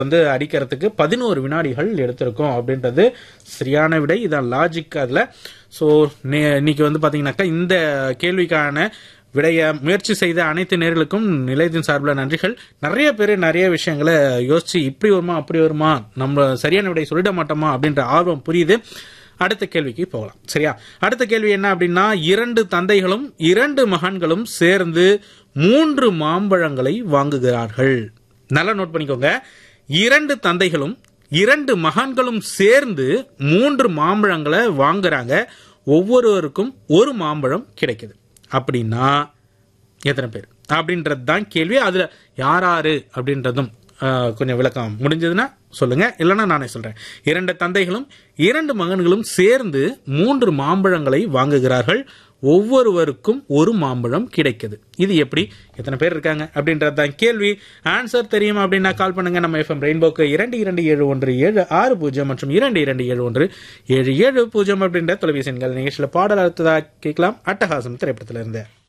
வந்து அடிக்கிறதுக்கு பதினோரு வினாடிகள் எடுத்திருக்கும் அப்படின்றது சரியான விடை இதான் லாஜிக் அதில் ஸோ இன்னைக்கு வந்து பார்த்தீங்கன்னாக்கா இந்த கேள்விக்கான விடைய முயற்சி செய்த அனைத்து நேர்களுக்கும் நிலையத்தின் சார்பில் நன்றிகள் நிறைய பேர் நிறைய விஷயங்களை யோசிச்சு இப்படி வருமா அப்படி வருமா நம்ம சரியான விடை சொல்லிட மாட்டோமா அப்படின்ற ஆர்வம் புரியுது அடுத்த கேள்விக்கு போகலாம் சரியா அடுத்த கேள்வி என்ன அப்படின்னா இரண்டு தந்தைகளும் இரண்டு மகன்களும் சேர்ந்து மூன்று மாம்பழங்களை வாங்குகிறார்கள் நல்லா நோட் பண்ணிக்கோங்க இரண்டு தந்தைகளும் இரண்டு மகன்களும் சேர்ந்து மூன்று மாம்பழங்களை வாங்குறாங்க ஒவ்வொருவருக்கும் ஒரு மாம்பழம் கிடைக்குது அப்படின்னா எத்தனை பேர் அப்படின்றது தான் கேள்வி அதுல யார் யாரு அப்படின்றதும் ஆஹ், கொஞ்சம் விளக்கம் முடிஞ்சதுன்னா சொல்லுங்க இல்லைன்னா நானே சொல்றேன் இரண்டு தந்தைகளும் இரண்டு மகன்களும் சேர்ந்து மூன்று மாம்பழங்களை வாங்குகிறார்கள் ஒவ்வொருவருக்கும் ஒரு மாம்பழம் கிடைக்குது இது எப்படி எத்தனை பேர் இருக்காங்க அப்படின்றது தான் கேள்வி ஆன்சர் தெரியும் அப்படின்னா கால் பண்ணுங்க நம்ம எஃப்எம் ரெயின்போக்கு இரண்டு இரண்டு ஏழு ஒன்று ஏழு ஆறு பூஜ்ஜியம் மற்றும் இரண்டு இரண்டு ஏழு ஒன்று ஏழு ஏழு பூஜ்ஜியம் அப்படின்ற தொலைபேசி எண்கள் நிகழ்ச்சியில் பாடல் அடுத்ததாக கேட்கலாம் அட்டகாசம் திரைப்படத்திலிருந்து